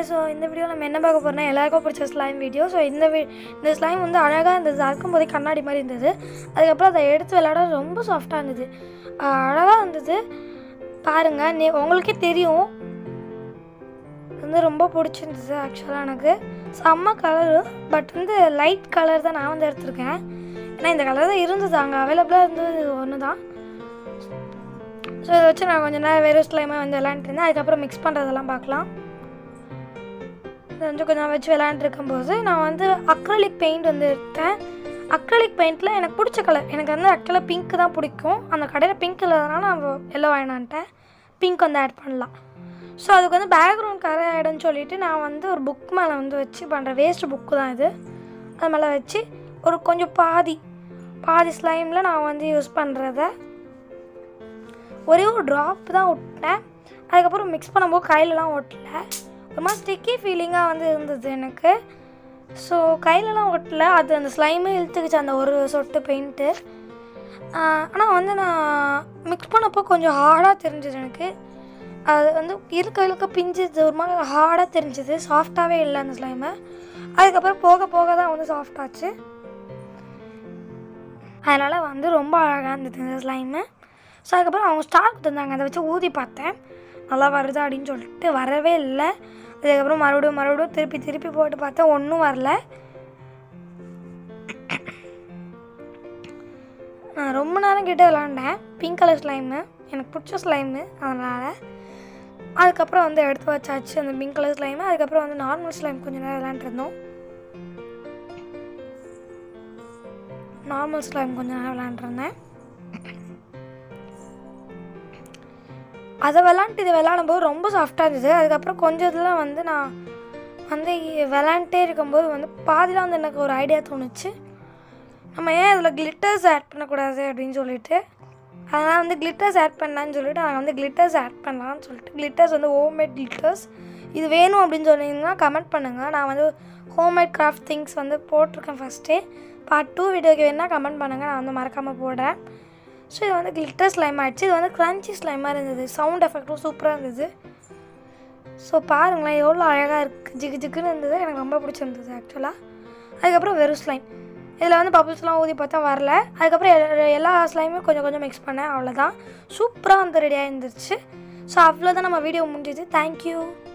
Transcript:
so இந்த video நம்ம என்ன பார்க்க போகிறோம்னா எல்லாருக்கும் பிடிச்ச ஸ்லைம் வீடியோ ஸோ இந்த வி இந்த ஸ்லைம் வந்து அழகாக இருந்தது அறுக்கும் போதே கண்ணாடி மாதிரி இருந்தது அதுக்கப்புறம் அதை எடுத்து விளையாட ரொம்ப சாஃப்டாக இருந்தது அழகாக இருந்தது பாருங்கள் நீ உங்களுக்கே தெரியும் இது வந்து ரொம்ப பிடிச்சிருந்தது ஆக்சுவலாக எனக்கு செம்ம கலரு பட் வந்து லைட் கலர் தான் நான் வந்து எடுத்திருக்கேன் ஏன்னா இந்த கலர் தான் இருந்தது அங்கே அவைலபிளாக இருந்தது ஒன்று தான் ஸோ இதை வச்சு நான் கொஞ்சம் நேரம் வெறும் ஸ்லைமாக வந்து விளையாண்டுருந்தேன் அதுக்கப்புறம் மிக்ஸ் பண்ணுறதெல்லாம் பார்க்கலாம் இது வந்து கொஞ்சம் வச்சு விளையாண்டுருக்கும்போது நான் வந்து அக்ரலிக் பெயிண்ட் வந்து எடுத்தேன் அக்ரலிக் பெயிண்டில் எனக்கு பிடிச்ச கலர் எனக்கு வந்து ஆக்சுவலாக பிங்க் தான் பிடிக்கும் அந்த கடையில் பிங்க் இல்லாதனால நான் எல்லோ வேணான்ட்டேன் பிங்க் வந்து ஆட் பண்ணலாம் ஸோ அதுக்கு வந்து பேக்ரவுண்ட் கலர் ஆகிடும்னு சொல்லிட்டு நான் வந்து ஒரு புக் மேலே வந்து வச்சு பண்ணுறேன் வேஸ்ட் புக்கு தான் இது அது மேலே வச்சு ஒரு கொஞ்சம் பாதி பாதி ஸ்லைமில் நான் வந்து யூஸ் பண்ணுறத ஒரே ஒரு ட்ராப் தான் விட்டேன் அதுக்கப்புறம் மிக்ஸ் பண்ணும்போது கையிலலாம் ஒட்டல ஒரு மாதிரி ஸ்டிக்கி ஃபீலிங்காக வந்து இருந்தது எனக்கு ஸோ கையிலலாம் ஒட்டல அது அந்த ஸ்லைமே இழுத்துக்குச்சு அந்த ஒரு சொட்டு பெயிண்ட்டு ஆனால் வந்து நான் மிக்ஸ் பண்ணப்போ கொஞ்சம் ஹார்டாக தெரிஞ்சது எனக்கு அது வந்து இருக்க இழுக்க பிஞ்சுது ஒரு மாதிரி ஹார்டாக தெரிஞ்சுது சாஃப்டாகவே இல்லை அந்த ஸ்லைமு அதுக்கப்புறம் போக போக தான் வந்து சாஃப்டாச்சு அதனால் வந்து ரொம்ப அழகாக இருந்தது இந்த ஸ்லைமு ஸோ அதுக்கப்புறம் அவங்க ஸ்டார் கொடுத்துருந்தாங்க அதை வச்சு ஊதி பார்த்தேன் நல்லா வருதா அப்படின்னு சொல்லிட்டு வரவே இல்லை அதுக்கப்புறம் மறுபடியும் மறுபடியும் திருப்பி திருப்பி போட்டு பார்த்தேன் ஒன்றும் வரல நான் ரொம்ப நேரம் கிட்ட விளாண்டேன் பிங்க் கலர் ஸ்லைமு எனக்கு பிடிச்ச ஸ்லைமு அதனால் அதுக்கப்புறம் வந்து எடுத்து வச்சாச்சு அந்த பிங்க் கலர் ஸ்லைமு அதுக்கப்புறம் வந்து நார்மல் ஸ்லைம் கொஞ்சம் நேரம் விளாண்டுருந்தோம் நார்மல் ஸ்லைம் கொஞ்சம் நேரம் விளாண்டுருந்தேன் அதை விளாண்டுட்டு இது விளாடும்போது ரொம்ப சாஃப்டாக இருந்தது அதுக்கப்புறம் கொஞ்சம் இதில் வந்து நான் வந்து விளாண்டுட்டே இருக்கும்போது வந்து பாதியில் வந்து எனக்கு ஒரு ஐடியா தோணுச்சு நம்ம ஏன் இதில் கிளிட்டர்ஸ் ஆட் பண்ணக்கூடாது அப்படின்னு சொல்லிட்டு அதனால் வந்து கிளிட்டர்ஸ் ஆட் பண்ணலான்னு சொல்லிட்டு நான் வந்து கிளிட்டர்ஸ் ஆட் பண்ணலான்னு சொல்லிட்டு கிளிட்டர்ஸ் வந்து ஹோம்மேட் கிளிட்டர்ஸ் இது வேணும் அப்படின்னு சொன்னீங்கன்னா கமெண்ட் பண்ணுங்கள் நான் வந்து ஹோம்மேட் கிராஃப்ட் திங்ஸ் வந்து போட்டிருக்கேன் ஃபஸ்ட்டே பார்ட் டூ வீடியோக்கு வேணால் கமெண்ட் பண்ணுங்கள் நான் வந்து மறக்காமல் போடுறேன் ஸோ இது வந்து கிளிட்டர் ஸ்லைம் ஆகிடுச்சு இது வந்து க்ரன்ச்சி ஸ்லைமாக இருந்தது சவுண்ட் எஃபெக்ட்டும் சூப்பராக இருந்தது ஸோ பாருங்களேன் எவ்வளோ அழகாக இருக்குது ஜிகு ஜிகுன்னு இருந்தது எனக்கு ரொம்ப பிடிச்சிருந்தது ஆக்சுவலாக அதுக்கப்புறம் வெறும் ஸ்லைம் இதில் வந்து பப்புள்ஸ்லாம் ஊதி பார்த்தா வரல அதுக்கப்புறம் எ- எல்லா ஸ்லைமும் கொஞ்சம் கொஞ்சம் மிக்ஸ் பண்ணேன் அவ்வளோதான் சூப்பராக வந்து ரெடியாக இருந்துருச்சு ஸோ அவ்வளோதான் நம்ம வீடியோ முடிஞ்சுது தேங்க்யூ